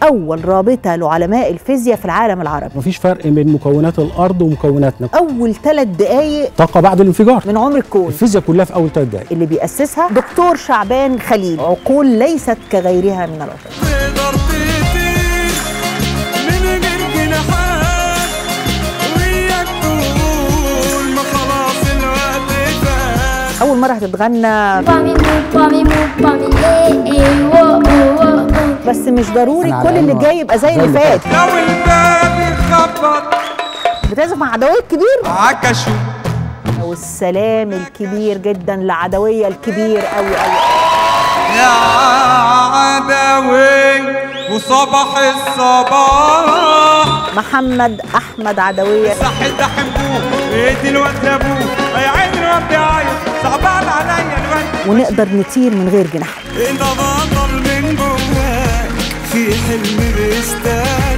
اول رابطه لعلماء الفيزياء في العالم العربي مفيش فرق بين مكونات الارض ومكوناتنا اول ثلاث دقائق طاقه بعد الانفجار من عمر الكون الفيزياء كلها في اول ثلاث دقائق اللي بيأسسها دكتور شعبان خليل عقول ليست كغيرها من العقول تقدر تطير من غير جناحات وياك تقول ما خلاص الوقت فات اول مره هتتغنى Pami mu, pami mu, pami eh eh wo oh wo oh. بس مش ضروري أنا كل على اللي إنه جاي يبقى زي زي اللي اللي فات لو الباب يخبط بتعزف مع عدوية كبير عكشوا والسلام الكبير جدا لعدوية الكبير قوي قوي يا عدوي وصباح الصباح محمد احمد عدوية صحي تحبوه ايدي الواد لابوه يا عيني الواد بيعيط صعبان عليا الواد ونقدر نطير من غير جناح انت بطل من جواك في حلم بيستاهل